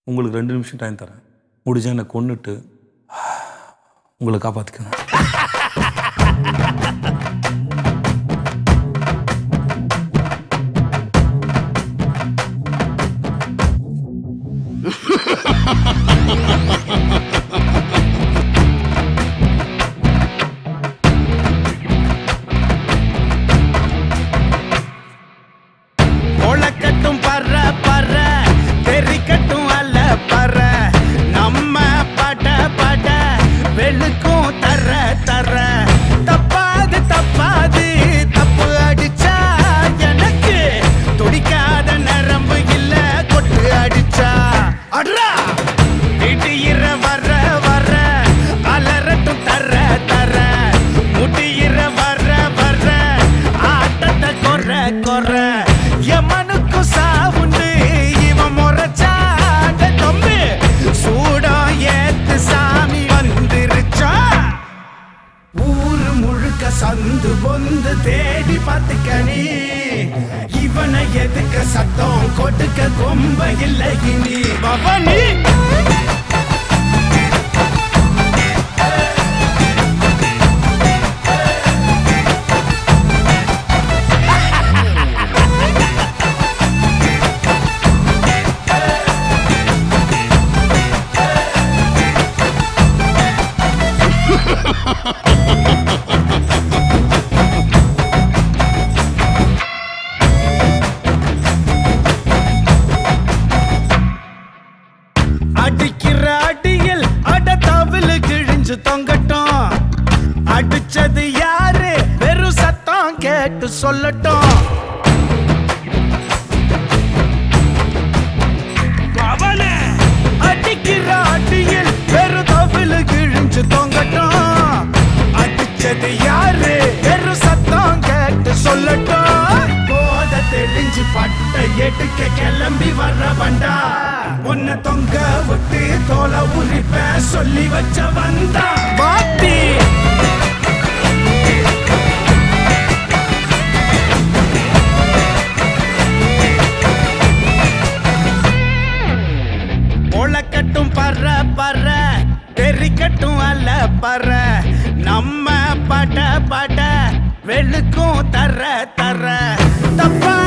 உங்களுக்கு ரெண்டு நிமிஷம் டைம் தரேன் முடிஞ்சா என்னை கொன்னுட்டு உங்களை காப்பாற்றிக்கணும் ஒளக்கட்டும் பற பற தெரிக்கட்டும் அல்ல பற நம்ம பட பட வெளுக்கும் தர தர தப்பாது தப்பாது தப்பு அடிச்சா எனக்கு துடிக்காத நரம்பு இல்ல கொட்டு அடிச்சா அட்ரா இடியிற வர வர அலறட்டும் தர தர முடியிற வர வர ஆட்டத்தை கொற கொற எமனுக்கு சாவுண்டு இவன் முறைச்சாட தம்பி சூடம் ஏத்து சாமி வந்துருச்சா ஊரு முழுக்க சந்து பொந்து தேடி பார்த்துக்கணி இவனை எதுக்க சத்தம் கொடுக்க கொம்ப இல்லை இனி பவனி அடிக்கிற அடியில் அட தவிழு கிழிஞ்சு தொங்கட்டும் அடிச்சது யாரு வெறும் சத்தம் கேட்டு சொல்லட்டும் அவனே அடிக்கிற அடியில் வெறும் தவிழு கிழிஞ்சு தொங்கட்டும் அடிச்சது யாரு வெறும் சத்தம் கேட்டு சொல்லட்டும் போத தெளிஞ்சு பட்ட எடுக்க கிளம்பி வர்ற வண்டா உன்னை தொங்க விட்டு தோலை உரிப்ப சொல்லி வச்ச வந்தா பாத்தி ஒளக்கட்டும் பற பற தெரிக்கட்டும் அல்ல பற நம்ம பட பட வெளுக்கும் தர தர தப்பா